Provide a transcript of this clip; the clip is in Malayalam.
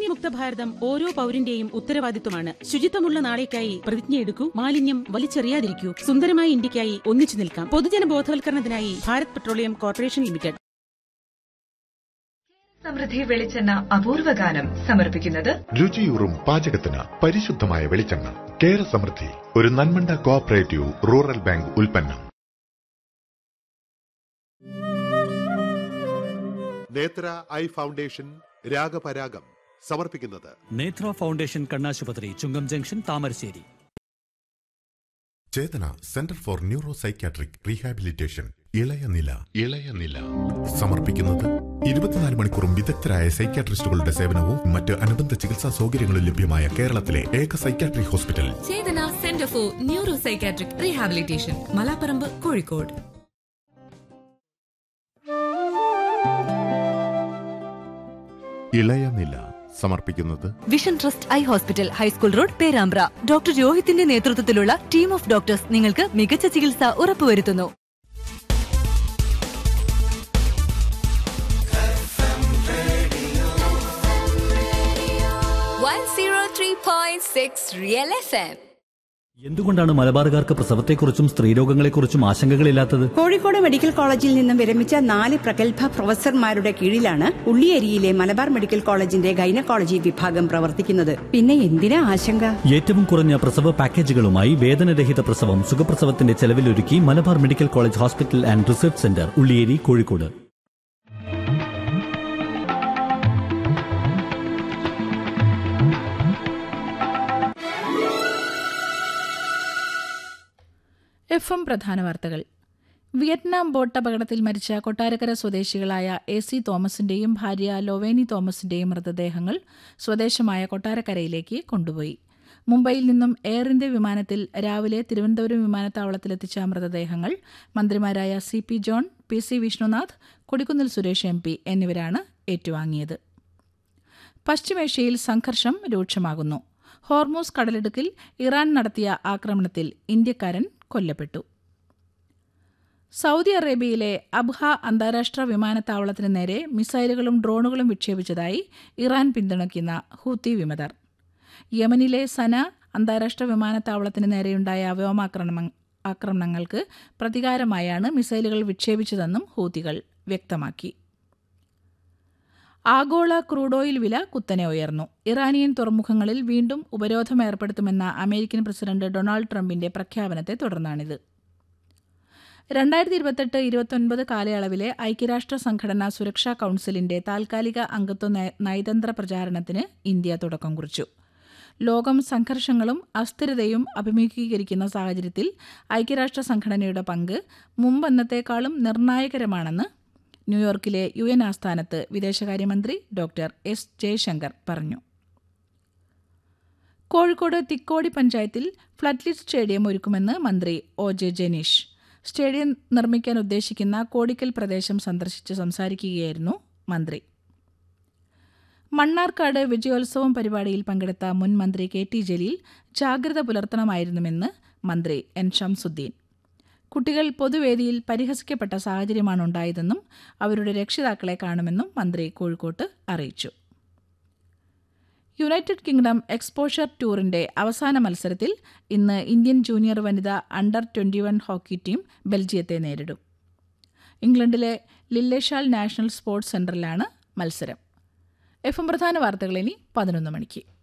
മാലിന്യമുക്ത ഭാരതം ഓരോ പൗരന്റെയും ഉത്തരവാദിത്വമാണ് ശുചിത്വമുള്ള നാളേക്കായി പ്രതിജ്ഞയെടുക്കൂ മാലിന്യം വലിച്ചെറിയാതിരിക്കൂ സുന്ദരമായ ഇന്ത്യക്കായി ഒന്നിച്ചു നിൽക്കാം പൊതുജന ബോധവൽക്കരണത്തിനായി Bharat petroleum corporation limited Samriddhi വെളിച്ചെണ്ണ അപൂർവ ഗാനം സമർപ്പിക്കുന്നത് രുചിയൂറും പാചകത്തിന് പരിശുദ്ധമായ വെളിച്ചെണ്ണ കേര സമൃദ്ധി ഒരു നന്മണ്ട കോഓപ്പറേറ്റീവ് റൂറൽ ബാങ്ക് ഉൽപ്പന്നം നേത്ര ഐ ഫൗണ്ടേഷൻ രാഗപരാഗം സമർപ്പിക്കുന്നത് നേത്ര ഫൗണ്ടേഷൻ കണ്ണാശുപത്രി Chungam junction Thamarassery Chetana centre for neuro psychiatric rehabilitation Ilayanila Ilayanila സമർപ്പിക്കുന്നത് ഇരുപത്തിനാല് മണിക്കൂറും വിദഗ്ധരായ സൈക്യാട്രിസ്റ്റുകളുടെ സേവനവും മറ്റ് അനുബന്ധ ചികിത്സാ സൗകര്യങ്ങളും ലഭ്യമായ കേരളത്തിലെ ഏക psychiatric hospital Chetana centre for neuro psychiatric rehabilitation Malaparamba Kozhikode Ilayanila സമർപ്പിക്കുന്നത് vision trust eye hospital high school road Perambra doctor രോഹിത്തിന്റെ നേതൃത്വത്തിലുള്ള ടീം ഓഫ് ഡോക്ടേഴ്സ് നിങ്ങൾക്ക് മികച്ച ചികിത്സ ഉറപ്പുവരുത്തുന്നു one zero three point six real F M എന്തുകൊണ്ടാണ് മലബാറുകാർക്ക് പ്രസവത്തെക്കുറിച്ചും സ്ത്രീരോഗങ്ങളെക്കുറിച്ചും ആശങ്കകളില്ലാത്തത് കോഴിക്കോട് മെഡിക്കൽ കോളേജിൽ നിന്നും വിരമിച്ച നാല് പ്രഗത്ഭ പ്രൊഫസർമാരുടെ കീഴിലാണ് ഉള്ളിയേരിയിലെ മലബാർ മെഡിക്കൽ കോളേജിന്റെ ഗൈനക്കോളജി വിഭാഗം പ്രവർത്തിക്കുന്നത് പിന്നെ എന്തിനാ ആശങ്ക ഏറ്റവും കുറഞ്ഞ പ്രസവ പാക്കേജുകളുമായി വേദനരഹിത പ്രസവം സുഖപ്രസവത്തിന്റെ ചെലവിലൊരുക്കി Malabar medical college hospital and research centre Ulliyeri Kozhikode F M പ്രധാന വാർത്തകൾ വിയറ്റ്നാം ബോട്ട് അപകടത്തിൽ മരിച്ച കൊട്ടാരക്കര സ്വദേശികളായ എ സി തോമസിന്റെയും ഭാര്യ ലൊവേനി തോമസിന്റെയും മൃതദേഹങ്ങൾ സ്വദേശമായ കൊട്ടാരക്കരയിലേക്ക് കൊണ്ടുപോയി മുംബൈയിൽ നിന്നും എയർ ഇന്ത്യ വിമാനത്തിൽ രാവിലെ തിരുവനന്തപുരം വിമാനത്താവളത്തിലെത്തിച്ച മൃതദേഹങ്ങൾ മന്ത്രിമാരായ C P John P C Vishnunath Kodikunnil Suresh M P എന്നിവരാണ് ഏറ്റുവാങ്ങിയത് പശ്ചിമേഷ്യയിൽ സംഘർഷം രൂക്ഷമാകുന്നു ഹോർമൂസ് കടലിടുക്കിൽ ഇറാൻ നടത്തിയ ആക്രമണത്തിൽ ഇന്ത്യക്കാരൻ കൊല്ലപ്പെട്ടു സൗദി അറേബ്യയിലെ അബ്ഹ അന്താരാഷ്ട്ര വിമാനത്താവളത്തിന് നേരെ മിസൈലുകളും ഡ്രോണുകളും വിക്ഷേപിച്ചതായി ഇറാൻ പിന്തുണയ്ക്കുന്ന ഹൂത്തി വിമതർ യമനിലെ സന അന്താരാഷ്ട്ര വിമാനത്താവളത്തിന് നേരെയുണ്ടായ വ്യോമാക്രമണ ആക്രമണങ്ങൾക്ക് പ്രതികാരമായാണ് മിസൈലുകൾ വിക്ഷേപിച്ചതെന്നും ഹൂത്തികൾ വ്യക്തമാക്കി ആഗോള ക്രൂഡ് ഓയിൽ വില കുത്തനെ ഉയർന്നു ഇറാനിയൻ തുറമുഖങ്ങളിൽ വീണ്ടും ഉപരോധം ഏർപ്പെടുത്തുമെന്ന അമേരിക്കൻ പ്രസിഡന്റ് ഡൊണാൾഡ് ട്രംപിന്റെ പ്രഖ്യാപനത്തെ തുടർന്നാണിത് രണ്ടായിരത്തി ഇരുപത്തെട്ട് ഇരുപത്തൊൻപത് കാലയളവിലെ ഐക്യരാഷ്ട്ര സംഘടനാ സുരക്ഷാ കൌൺസിലിന്റെ താൽക്കാലിക അംഗത്വ നയ- നയതന്ത്ര പ്രചാരണത്തിന് ഇന്ത്യ തുടക്കം കുറിച്ചു ലോകം സംഘർഷങ്ങളും അസ്ഥിരതയും അഭിമുഖീകരിക്കുന്ന സാഹചര്യത്തിൽ ഐക്യരാഷ്ട്ര സംഘടനയുടെ പങ്ക് മുമ്പെന്നത്തേക്കാളും നിർണായകരമാണെന്ന് ന്യൂയോർക്കിലെ യു എൻ ആസ്ഥാനത്ത് വിദേശകാര്യമന്ത്രി ഡോക്ടർ എസ് ജയശങ്കർ പറഞ്ഞു കോഴിക്കോട് തിക്കോടി പഞ്ചായത്തിൽ ഫ്ലഡ്ലിറ്റ് സ്റ്റേഡിയം ഒരുക്കുമെന്ന് മന്ത്രി ഒ ജെ ജനീഷ് സ്റ്റേഡിയം നിർമ്മിക്കാൻ ഉദ്ദേശിക്കുന്ന കോടിക്കൽ പ്രദേശം സന്ദർശിച്ച് സംസാരിക്കുകയായിരുന്നു മന്ത്രി മണ്ണാർക്കാട് വിജയോത്സവം പരിപാടിയിൽ പങ്കെടുത്ത മുൻ മന്ത്രി കെ ടി ജലീൽ ജാഗ്രത പുലർത്തണമായിരുന്നുവെന്ന് മന്ത്രി എൻ ഷംസുദ്ദീൻ കുട്ടികൾ പൊതുവേദിയിൽ പരിഹസിക്കപ്പെട്ട സാഹചര്യമാണ് ഉണ്ടായതെന്നും അവരുടെ രക്ഷിതാക്കളെ കാണുമെന്നും മന്ത്രി കോഴിക്കോട്ട് അറിയിച്ചു യുണൈറ്റഡ് കിങ്ഡം എക്സ്പോഷർ ടൂറിന്റെ അവസാന മത്സരത്തിൽ ഇന്ന് ഇന്ത്യൻ ജൂനിയർ വനിത under twenty one hockey team ബെൽജിയത്തെ നേരിടും ഇംഗ്ലണ്ടിലെ ലില്ലേഷാൽ നാഷണൽ സ്പോർട്സ് സെന്ററിലാണ് മത്സരം എഫ് എം പ്രധാന വാർത്തകൾ ഇനി പതിനൊന്ന് മണിക്ക്